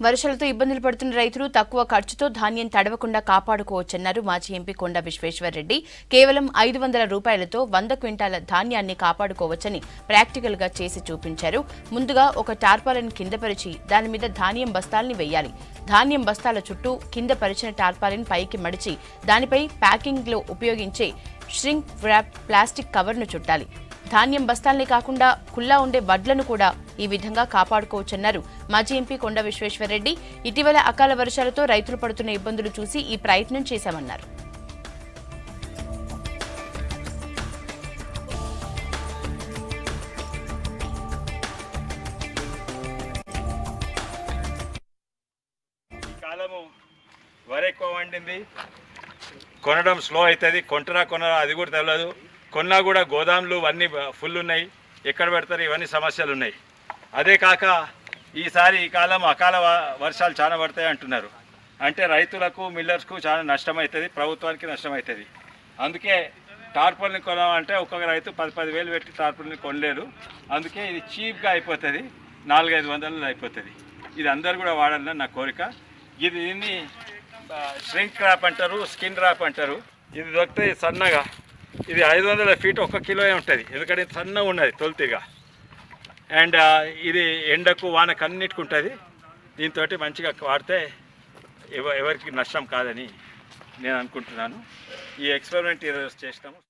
వర్షాలతో ఇబ్బందులు పడుతున్న రైతులు తక్కువ ఖర్చుతో ధాన్యం తడవకుండా కాపాడుకోవచ్చన్నారు మాజీ ఎంపీ కొండ విశ్వేశ్వర్రెడ్డి కేవలం ఐదు వందల రూపాయలతో వంద క్వింటాల ధాన్యాన్ని కాపాడుకోవచ్చని ప్రాక్టికల్ గా చేసి చూపించారు ముందుగా ఒక టార్పాలిన్ కింద పరిచి దాని మీద ధాన్యం బస్తాల్ని వేయాలి ధాన్యం బస్తాల చుట్టూ కింద పరిచిన టార్పాలిన్ పైకి మడిచి దానిపై ప్యాకింగ్ లో ఉపయోగించే ష్రింక్ వ్రాప్ ప్లాస్టిక్ కవర్ను చుట్టాలి ధాన్యం బస్తాల్ని కాకుండా కుల్లా ఉండే వడ్లను కూడా ఈ విధంగా కాపాడుకోవచ్చన్నారు మాజీ ఎంపీ కొండ విశ్వేశ్వరరెడ్డి ఇటీవల అకాల వర్షాలతో రైతులు పడుతున్న ఇబ్బందులు చూసి ఈ ప్రయత్నం చేశామన్నారు ఈ కాలము వరి ఎక్కువ వండింది కొనడం స్లో అవుతుంది కొంటరా కొనరా అది కూడా తెలియదు కొన్నా కూడా గోదాములు అన్నీ ఫుల్ ఉన్నాయి ఎక్కడ పెడతారు ఇవన్నీ సమస్యలు ఉన్నాయి అదే కాక ఈసారి ఈ కాలం అకాల వ- వర్షాలు చాలా పడతాయి అంటున్నారు అంటే రైతులకు మిల్లర్స్కు చాలా నష్టం అవుతుంది ప్రభుత్వానికి నష్టం అవుతుంది అందుకే టార్పల్ని కొనాలంటే ఒక్కొక్క రైతు పది పది వేలు పెట్టి టార్పల్ని కొనలేరు అందుకే ఇది చీప్గా అయిపోతుంది నాలుగైదు వందలు అయిపోతుంది ఇది అందరు కూడా వాడాలని నా కోరిక ఇది దీన్ని ష్రింక్ ర్యాప్ అంటారు స్కిన్ ర్యాప్ అంటారు ఇది దొరుకుతాయి సన్నగా ఇది ఐదు వందల ఫీట్ ఒక కిలో ఉంటుంది ఎందుకంటే ఇది సన్నగా ఉన్నది తొలితిగా అండ్ ఇది ఎండకు వానకు అన్నిటికి ఉంటుంది దీంతో మంచిగా వాడితే ఎవ ఎవరికి నష్టం కాదని నేను అనుకుంటున్నాను ఈ ఎక్స్పెరిమెంట్ ఈరోజు చేసినాము